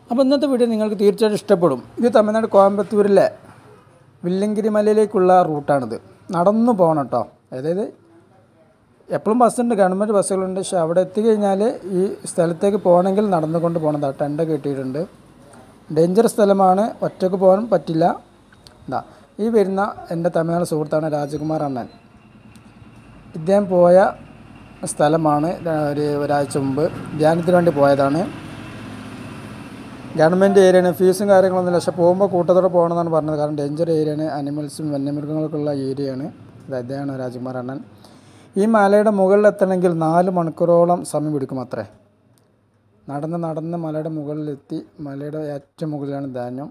അപ്പോൾ ഇന്നത്തെ വീഡിയോ നിങ്ങൾക്ക് തീർച്ചയായിട്ടും ഇഷ്ടപ്പെടും ഇത് തമിഴ്നാട് കോയമ്പത്തൂരിലെ വില്ലങ്കിരി മലയിലേക്കുള്ള റൂട്ടാണിത് നടന്നു പോകണം കേട്ടോ അതായത് എപ്പോഴും ബസ്സുണ്ട് ഗവൺമെൻറ് ബസ്സുകളുണ്ട് പക്ഷേ അവിടെ എത്തിക്കഴിഞ്ഞാൽ ഈ സ്ഥലത്തേക്ക് പോകണമെങ്കിൽ നടന്നുകൊണ്ട് പോകണതാണ് ടെൻ്റ് കിട്ടിയിട്ടുണ്ട് ഡേഞ്ചർ സ്ഥലമാണ് ഒറ്റക്ക് പോകാൻ പറ്റില്ല എന്താ ഈ വരുന്ന എൻ്റെ തമിഴ്നാട് സുഹൃത്താണ് രാജകുമാർ അണ്ണൻ ഇദ്ദേഹം പോയ സ്ഥലമാണ് ഒരു ഒരാഴ്ച മുമ്പ് ധ്യാനത്തിന് വേണ്ടി പോയതാണ് ഗവൺമെൻറ് ഏരിയയാണ് ഫീസും കാര്യങ്ങളൊന്നുമില്ല പക്ഷേ പോകുമ്പോൾ കൂട്ടത്തോടെ പോകണമെന്നാണ് പറഞ്ഞത് കാരണം ഡേഞ്ചർ ഏരിയയാണ് അനിമൽസും വന്യമൃഗങ്ങൾക്കുള്ള ഏരിയയാണ് ഇത് അദ്ദേഹമാണ് രാജകുമാർ അണ്ണൻ ഈ മലയുടെ മുകളിൽ എത്തണമെങ്കിൽ നാല് മണിക്കൂറോളം സമയം പിടിക്കും അത്രേ നടന്ന് നടന്ന് മലയുടെ മുകളിലെത്തി മലയുടെ ഏറ്റവും മുകളിലാണ് ധാന്യം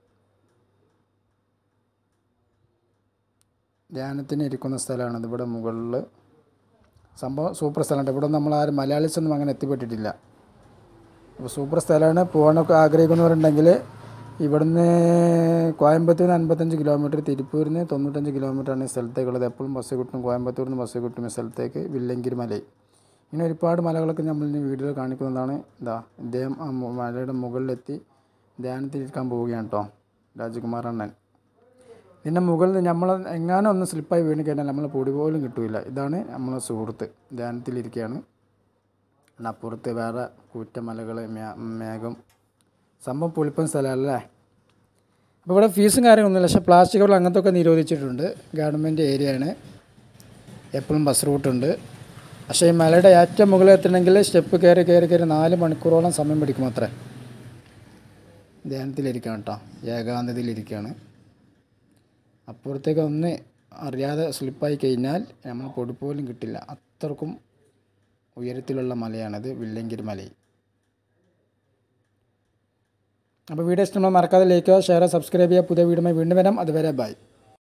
ധ്യാനത്തിന് ഇരിക്കുന്ന സ്ഥലമാണ് ഇവിടെ മുകളിൽ സംഭവം സൂപ്പർ സ്ഥലമുണ്ട് ഇവിടെ നമ്മൾ ആരും മലയാളീസ് ഒന്നും അങ്ങനെ എത്തിപ്പെട്ടിട്ടില്ല അപ്പോൾ സൂപ്പർ സ്ഥലമാണ് പോകാനൊക്കെ ആഗ്രഹിക്കുന്നവരുണ്ടെങ്കിൽ ഇവിടുന്ന് കോയമ്പത്തൂരിൽ നിന്ന് അൻപത്തഞ്ച് കിലോമീറ്റർ തിരുപ്പൂരിൽ നിന്ന് തൊണ്ണൂറ്റഞ്ച് കിലോമീറ്ററാണ് ഈ സ്ഥലത്തേക്കുള്ളത് എപ്പോഴും ബസ് കിട്ടും കോയമ്പത്തൂരിൽ നിന്ന് ബസ് കിട്ടും ഈ സ്ഥലത്തേക്ക് വില്ലങ്കിരി മലയിൽ ഇങ്ങനെ ഒരുപാട് മലകളൊക്കെ നമ്മൾ ഇനി വീഡിയോയിൽ കാണിക്കുന്നതാണ് ഇതാ ഇദ്ദേഹം ആ മു- മലയുടെ മുകളിലെത്തി ധ്യാനത്തിലിരിക്കാൻ പോവുകയാണ് കേട്ടോ രാജകുമാർ അണ്ണൻ ഇതിൻ്റെ മുകളിൽ നമ്മൾ എങ്ങാനും ഒന്ന് സ്ലിപ്പായി വീണ് കഴിഞ്ഞാൽ നമ്മൾ പൊടി പോലും കിട്ടില്ല ഇതാണ് നമ്മളെ സുഹൃത്ത് ധ്യാനത്തിലിരിക്കുകയാണ് പിന്നെ അപ്പുറത്ത് വേറെ കൂറ്റമലകൾ മേഘം സംഭവം പുളിപ്പൻ സ്ഥലമല്ലേ അപ്പോൾ ഇവിടെ ഫീസും കാര്യങ്ങളൊന്നുമില്ല പക്ഷേ പ്ലാസ്റ്റിക് കവർ അങ്ങനത്തെ ഒക്കെ നിരോധിച്ചിട്ടുണ്ട് ഗവൺമെൻറ് ഏരിയയാണ് എപ്പോഴും ബസ് റൂട്ടുണ്ട് പക്ഷേ ഈ മലയുടെ ഏറ്റവും മുകളിൽ എത്തണമെങ്കിൽ സ്റ്റെപ്പ് കയറി കയറി കയറി നാല് മണിക്കൂറോളം സമയം പിടിക്കും അത്രേ ധ്യാനത്തിലിരിക്കുകയാണ് കേട്ടോ ഏകാന്തതയിലിരിക്കുകയാണ് അപ്പുറത്തേക്ക് ഒന്ന് അറിയാതെ സ്ലിപ്പായി കഴിഞ്ഞാൽ നമ്മൾ പൊടി പോലും കിട്ടില്ല അത്രക്കും ഉയരത്തിലുള്ള മലയാണിത് വില്ലങ്കിരി മല അപ്പോൾ വീഡിയോ ഇഷ്ടമുള്ള മറക്കാതെ ലൈക്ക് ചെയ്യുക ഷെയർ സബ്സ്ക്രൈബ് ചെയ്യുക പുതിയ വീഡിയോ വീണ്ടും വരാം അതുവരെ ബൈ